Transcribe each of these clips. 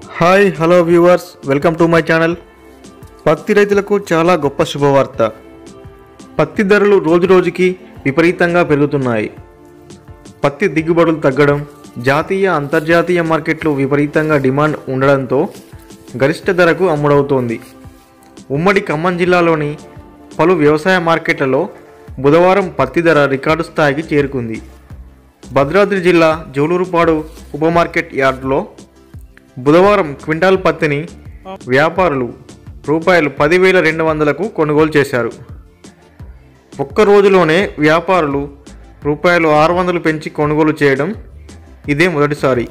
hi hello viewers welcome to my channel పత్తి రైతులకు చాలా గొప్ప శుభవార్త పత్తి ధరలు రోజురోజుకి విపరీతంగా పెరుగుతున్నాయి పత్తి దిగుబడులు తగ్గడం జాతీయ అంతర్జాతీయ మార్కెట్లు విపరీతంగా డిమాండ్ ఉండడంతో గరిష్ట ధరకు అమ్ముడవుతోంది ఉమ్మడి ఖమ్మం జిల్లాలోని పలు వ్యవసాయ మార్కెట్లలో బుధవారం పత్తి ధర రికార్డు స్థాయికి చేరుకుంది భద్రాద్రి జిల్లా జోలూరుపాడు ఉప మార్కెట్ యార్డులో బుధవారం క్వింటాల్ పత్తిని వ్యాపారులు రూపాయలు పదివేల రెండు వందలకు కొనుగోలు చేశారు ఒక్క రోజులోనే వ్యాపారులు రూపాయలు ఆరు వందలు పెంచి కొనుగోలు చేయడం ఇదే మొదటిసారి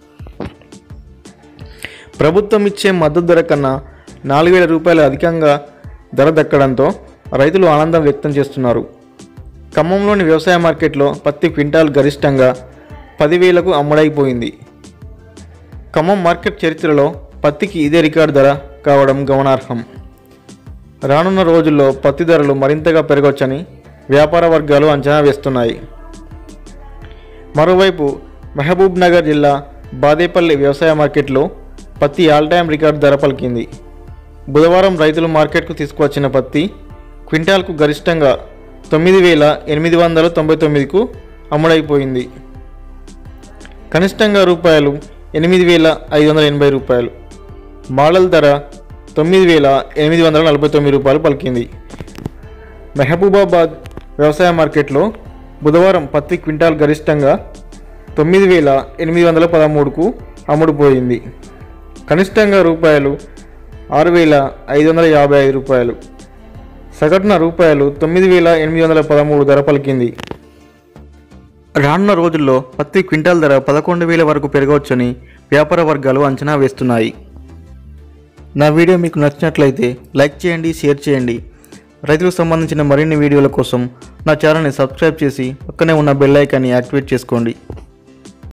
ప్రభుత్వం ఇచ్చే మద్దతు ధర కన్నా నాలుగు వేల రూపాయలు అధికంగా ధర దక్కడంతో రైతులు ఆనందం వ్యక్తం చేస్తున్నారు ఖమ్మంలోని వ్యవసాయ మార్కెట్లో పత్తి క్వింటాల్ గరిష్టంగా పదివేలకు అమ్ముడైపోయింది ఖమ్మం మార్కెట్ చరిత్రలో పత్తికి ఇదే రికార్డు ధర కావడం గమనార్హం రానున్న రోజుల్లో పత్తి ధరలు మరింతగా పెరగవచ్చని వ్యాపార వర్గాలు అంచనా వేస్తున్నాయి మరోవైపు మహబూబ్ నగర్ జిల్లా బాదేపల్లి వ్యవసాయ మార్కెట్లో పత్తి ఆల్ టైమ్ రికార్డు ధర పలికింది బుధవారం రైతులు మార్కెట్కు తీసుకువచ్చిన పత్తి క్వింటాల్కు గరిష్టంగా తొమ్మిది వేల ఎనిమిది వందల తొంభై తొమ్మిదికు అమ్ముడైపోయింది కనిష్టంగా రూపాయలు ఎనిమిది వేల ఐదు వందల ఎనభై రూపాయలు మోడల్ ధర తొమ్మిది వేల ఎనిమిది వందల నలభై తొమ్మిది రూపాయలు పలికింది మెహబూబాబాద్ వ్యవసాయ మార్కెట్లో బుధవారం పత్తి క్వింటాల్ గరిష్టంగా తొమ్మిది వేల ఎనిమిది వందల పదమూడుకు అమ్ముడుపోయింది కనిష్టంగా రూపాయలు ఆరు వేల ఐదు వందల యాభై ఐదు రూపాయలు సగటున రూపాయలు తొమ్మిది వేల ఎనిమిది వందల పదమూడు ధర పలికింది రానున్న రోజుల్లో పత్తి క్వింటాల్ ధర పదకొండు వేల వరకు పెరగవచ్చని వ్యాపార వర్గాలు అంచనా వేస్తున్నాయి నా వీడియో మీకు నచ్చినట్లయితే లైక్ చేయండి షేర్ చేయండి రైతులకు సంబంధించిన మరిన్ని వీడియోల కోసం నా ఛానల్ని సబ్స్క్రైబ్ చేసి పక్కనే ఉన్న బెల్ ఐకాన్ని యాక్టివేట్ చేసుకోండి